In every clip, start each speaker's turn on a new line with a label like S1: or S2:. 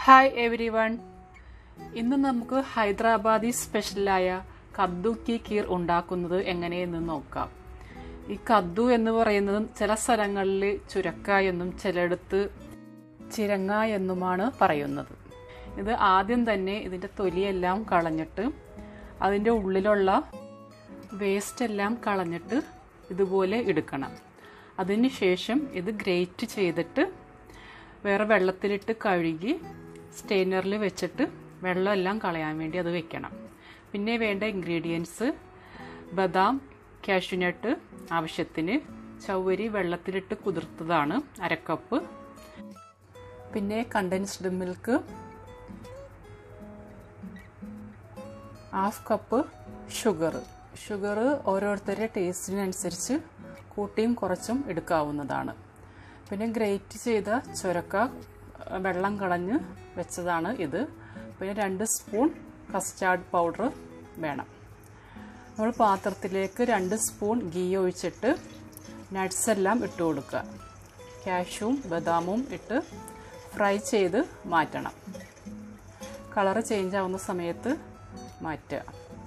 S1: hi every one ഇന്ന് നമുക്ക് ഹൈദരാബാദി സ്പെഷ്യലായ കദ്ദു കി കീർ ഉണ്ടാക്കുന്നത് എങ്ങനെയെന്ന് നോക്കാം ഈ കദ്ദു എന്ന് പറയുന്നത് ചില സ്ഥലങ്ങളിൽ ചുരക്ക എന്നും ചിലയിടത്ത് ചിരങ്ങ എന്നുമാണ് പറയുന്നത് ഇത് ആദ്യം തന്നെ ഇതിൻ്റെ തൊലിയെല്ലാം കളഞ്ഞിട്ട് അതിൻ്റെ ഉള്ളിലുള്ള വേസ്റ്റ് എല്ലാം കളഞ്ഞിട്ട് ഇതുപോലെ എടുക്കണം അതിനുശേഷം ഇത് ഗ്രേറ്റ് ചെയ്തിട്ട് വേറെ വെള്ളത്തിലിട്ട് കഴുകി സ്റ്റെയിനറിൽ വെച്ചിട്ട് വെള്ളമെല്ലാം കളയാൻ വേണ്ടി അത് വെക്കണം പിന്നെ വേണ്ട ഇൻഗ്രീഡിയൻസ് ബദാം കാഷ്യൂനട്ട് ആവശ്യത്തിന് ചവ്വരി വെള്ളത്തിലിട്ട് കുതിർത്തതാണ് അരക്കപ്പ് പിന്നെ condensed milk half cup sugar sugar ഓരോരുത്തരുടെ ടേസ്റ്റിനനുസരിച്ച് കൂട്ടിയും കുറച്ചും എടുക്കാവുന്നതാണ് പിന്നെ ഗ്രേറ്റ് ചെയ്ത ചുരക്ക വെള്ളം കളഞ്ഞ് വെച്ചതാണ് ഇത് പിന്നെ രണ്ട് സ്പൂൺ കസ്റ്റാർഡ് പൗഡർ വേണം നമ്മൾ പാത്രത്തിലേക്ക് രണ്ട് സ്പൂൺ ഗീ ഒഴിച്ചിട്ട് നട്ട്സ് എല്ലാം ഇട്ട് കൊടുക്കുക കാഷ്യൂവും ബദാമും ഇട്ട് ഫ്രൈ ചെയ്ത് മാറ്റണം കളറ് ചേഞ്ച് ആവുന്ന സമയത്ത് മാറ്റുക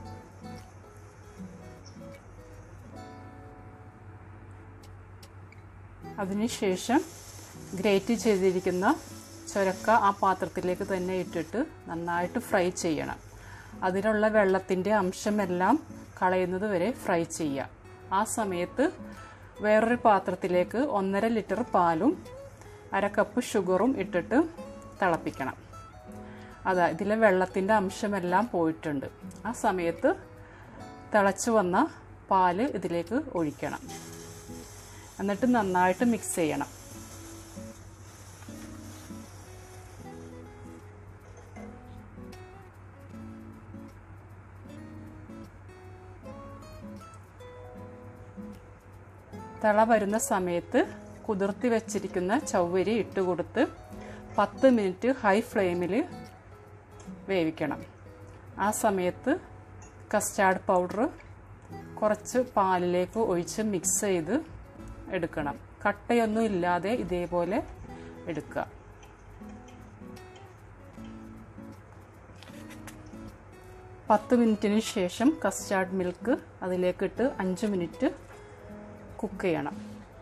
S1: അതിനുശേഷം ഗ്രേറ്റ് ചെയ്തിരിക്കുന്ന ചുരക്ക ആ പാത്രത്തിലേക്ക് തന്നെ ഇട്ടിട്ട് നന്നായിട്ട് ഫ്രൈ ചെയ്യണം അതിലുള്ള വെള്ളത്തിൻ്റെ അംശമെല്ലാം കളയുന്നത് വരെ ഫ്രൈ ചെയ്യുക ആ സമയത്ത് വേറൊരു പാത്രത്തിലേക്ക് ഒന്നര ലിറ്റർ പാലും അര കപ്പ് ഷുഗറും ഇട്ടിട്ട് തിളപ്പിക്കണം അതാ ഇതിലെ വെള്ളത്തിൻ്റെ അംശമെല്ലാം പോയിട്ടുണ്ട് ആ സമയത്ത് തിളച്ച് വന്ന പാല് ഇതിലേക്ക് ഒഴിക്കണം എന്നിട്ട് നന്നായിട്ട് മിക്സ് ചെയ്യണം തിള വരുന്ന സമയത്ത് കുതിർത്തി വെച്ചിരിക്കുന്ന ചവ്വരി ഇട്ട് കൊടുത്ത് പത്ത് മിനിറ്റ് ഹൈ ഫ്ലെയിമിൽ വേവിക്കണം ആ സമയത്ത് കസ്റ്റാർഡ് പൗഡർ കുറച്ച് പാലിലേക്ക് ഒഴിച്ച് മിക്സ് ചെയ്ത് എടുക്കണം കട്ടയൊന്നും ഇല്ലാതെ ഇതേപോലെ എടുക്കുക പത്ത് മിനിറ്റിന് ശേഷം കസ്റ്റാർഡ് മിൽക്ക് അതിലേക്കിട്ട് അഞ്ച് മിനിറ്റ് കുക്ക് ചെയ്യണം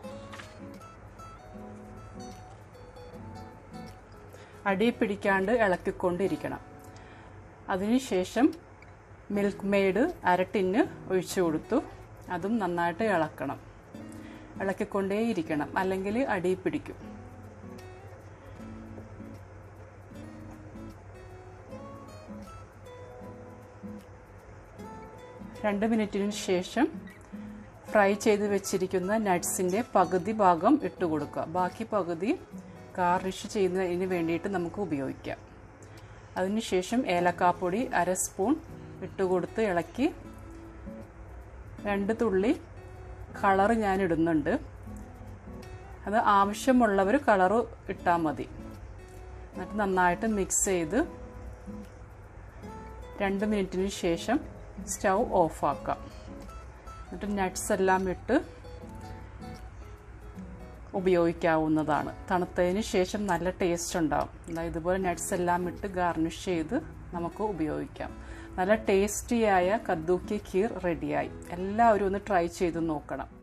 S1: അടി പിടിക്കാണ്ട് ഇളക്കിക്കൊണ്ടിരിക്കണം അതിനുശേഷം മിൽക്ക് മെയ്ഡ് അര ടിന്ന് ഒഴിച്ചു കൊടുത്തു അതും നന്നായിട്ട് ഇളക്കണം ഇളക്കിക്കൊണ്ടേയിരിക്കണം അല്ലെങ്കിൽ അടി പിടിക്കും രണ്ട് മിനിറ്റിന് ശേഷം ഫ്രൈ ചെയ്ത് വെച്ചിരിക്കുന്ന നട്ട്സിൻ്റെ പകുതി ഭാഗം ഇട്ട് കൊടുക്കുക ബാക്കി പകുതി ഗാർണിഷ് ചെയ്യുന്നതിന് വേണ്ടിയിട്ട് നമുക്ക് ഉപയോഗിക്കാം അതിനുശേഷം ഏലക്കാപ്പൊടി അര സ്പൂൺ ഇട്ട് കൊടുത്ത് ഇളക്കി രണ്ട് തുള്ളി കളർ ഞാൻ ഇടുന്നുണ്ട് അത് ആവശ്യമുള്ളവർ കളറ് ഇട്ടാൽ മതി എന്നിട്ട് നന്നായിട്ട് മിക്സ് ചെയ്ത് രണ്ട് മിനിറ്റിന് ശേഷം സ്റ്റൗ ഓഫാക്കാം എന്നിട്ട് നട്ട്സ് എല്ലാം ഇട്ട് ഉപയോഗിക്കാവുന്നതാണ് തണുത്തതിന് ശേഷം നല്ല ടേസ്റ്റ് ഉണ്ടാവും എന്താ ഇതുപോലെ നട്ട്സ് എല്ലാം ഇട്ട് ഗാർണിഷ് ചെയ്ത് നമുക്ക് ഉപയോഗിക്കാം നല്ല ടേസ്റ്റിയായ കദ്ദൂക്കി കീർ റെഡിയായി എല്ലാവരും ഒന്ന് ട്രൈ ചെയ്ത് നോക്കണം